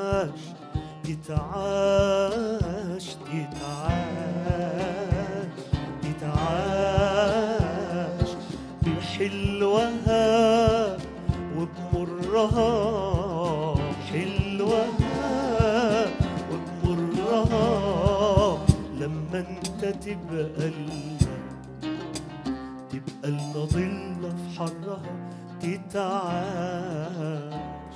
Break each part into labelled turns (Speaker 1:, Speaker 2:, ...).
Speaker 1: تتعاش تتعاش تتعاش تتعاش بحلوها وبمرها حلوها وبمرها لما انت تبقى لنا تبقى لنا ضلة في حرها تتعاش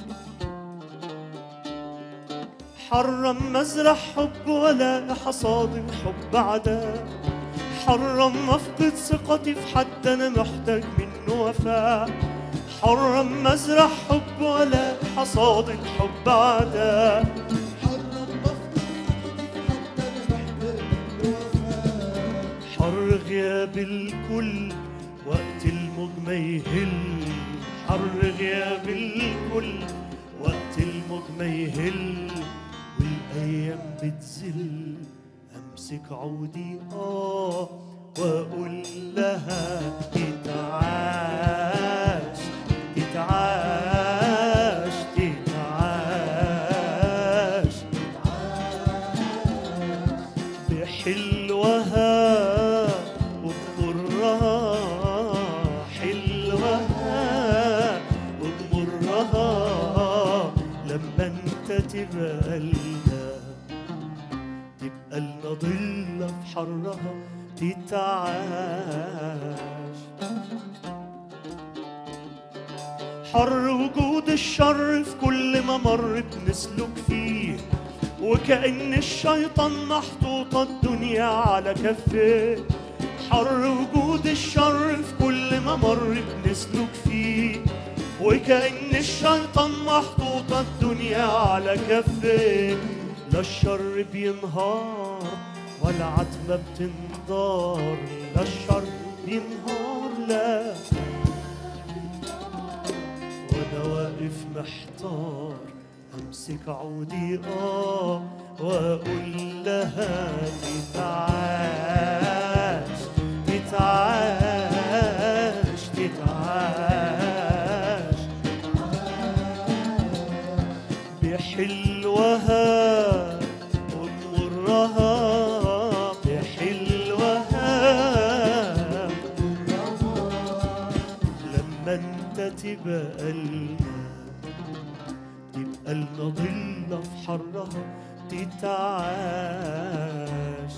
Speaker 1: حرم مزرع حب ولا حصاد الحب عداء حرم افقد ثقتي في حد انا محتاج منه وفاء حرم مزرع حب ولا حصاد الحب عداء حر غياب الكل وقت الموج ما يهل حر غياب الكل وقت الموج ما يهل والايام بتزل امسك عودي اه واقول لها تتعاش تتعاش تتعاش بحلوها وبمرها حلوها وبمرها لما انت تبقى لنا تبقى لنا ضلة في حرها تتعاش حر وجود الشر في كل ما مر بنسلك فيه وكأن الشيطان محطوطة الدنيا على كفيه حر وجود الشر في كل ما مر بنسلك فيه وكأن الشيطان محطوطة الدنيا على كفيه لا الشر بينهار ولا عتمة بتنضار لا الشر بينهار لا وانا واقف محتار امسك عودي اه واقول لها تتعاش تتعاش تتعاش بحلوها وبمرها بحلوها لما انت تبقى لنا تبقى لنا ضلة في حرها تتعاش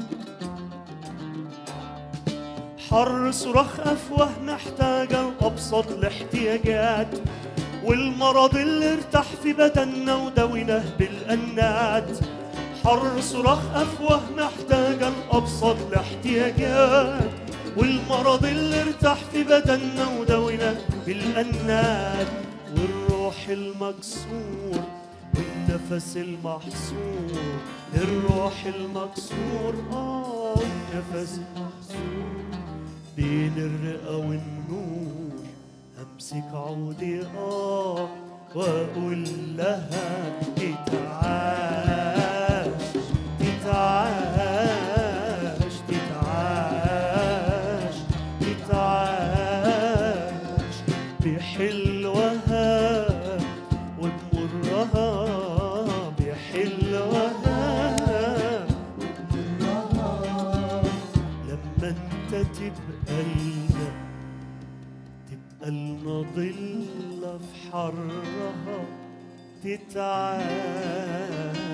Speaker 1: حر صراخ أفواه محتاجة لأبسط الاحتياجات والمرض اللي ارتاح في بدننا وداويناه بالأنات حر صراخ أفواه محتاجة لأبسط الاحتياجات والمرض اللي ارتاح في بدننا وداويناه بالأنات والروح المكسور والنفس المحصور الروح المكسور اه والنفس المحصور بين الرئة والنور امسك عودي اه واقول لها تتعاش تتعاش تتعاش تتعاش بحلوها وبمرها بحلوها لما انت تبقى لنا تبقى لنا ضلة في حرها تتعاش